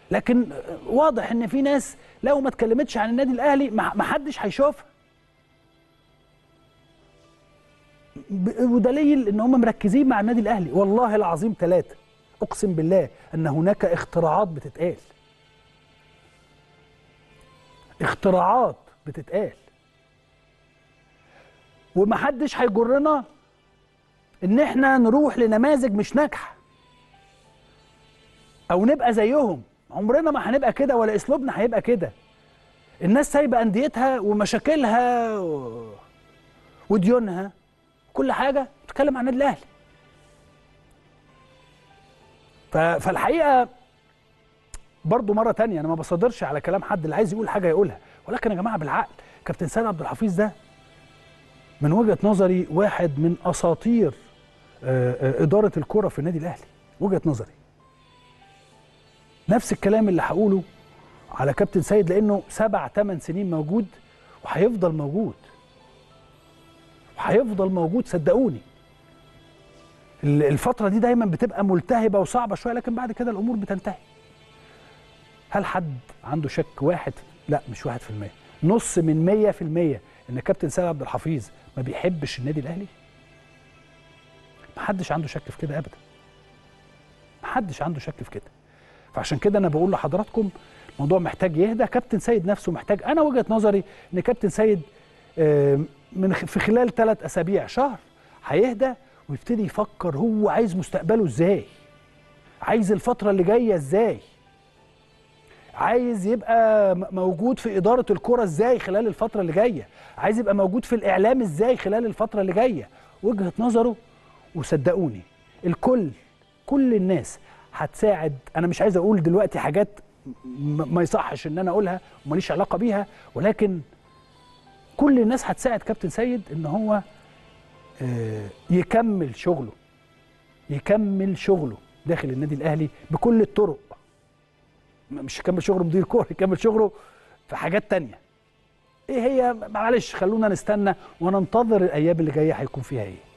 لكن واضح ان في ناس لو ما اتكلمتش عن النادي الاهلي ما ما حدش هيشوفها ب- ودليل ان هم مركزين مع النادي الاهلي والله العظيم ثلاثه اقسم بالله ان هناك اختراعات بتتقال اختراعات بتتقال ومحدش هيجرنا ان احنا نروح لنماذج مش ناجحه او نبقى زيهم عمرنا ما هنبقى كده ولا اسلوبنا هيبقى كده الناس سايبه انديتها ومشاكلها و... وديونها كل حاجه بتتكلم عن النادي الاهلي ف... فالحقيقه برضو مره تانية انا ما بصدرش على كلام حد اللي عايز يقول حاجه يقولها ولكن يا جماعه بالعقل كابتن سيد عبد الحفيظ ده من وجهه نظري واحد من اساطير آه، آه، اداره الكره في النادي الاهلي وجهه نظري نفس الكلام اللي هقوله على كابتن سيد لانه سبع ثمان سنين موجود وهيفضل موجود وهيفضل موجود صدقوني ال- الفتره دي دايما بتبقى ملتهبه وصعبه شويه لكن بعد كده الامور بتنتهي هل حد عنده شك واحد لا مش واحد في المية نص من مية في المية ان كابتن سيد عبد الحفيظ ما بيحبش النادي الاهلي محدش عنده شك في كده ابدا محدش عنده شك في كده فعشان كده انا بقول لحضراتكم الموضوع محتاج يهدى كابتن سيد نفسه محتاج انا وجهه نظري ان كابتن سيد آه، من خ- في خلال ثلاث اسابيع شهر هيهدى ويبتدي يفكر هو عايز مستقبله ازاي عايز الفتره اللي جايه ازاي عايز يبقى م- موجود في إدارة الكرة ازاي خلال الفترة اللي جاية عايز يبقى موجود في الإعلام ازاي خلال الفترة اللي جاية وجهة نظره وصدقوني الكل كل الناس هتساعد أنا مش عايز أقول دلوقتي حاجات م- ما يصحش إن أنا أقولها وماليش علاقة بيها ولكن كل الناس هتساعد كابتن سيد إن هو آه، يكمل شغله يكمل شغله داخل النادي الأهلي بكل الطرق مش يكمل شغله مدير كوره يكمل شغله في حاجات تانية ايه هي معلش خلونا نستنى وننتظر الايام اللي جايه هيكون فيها ايه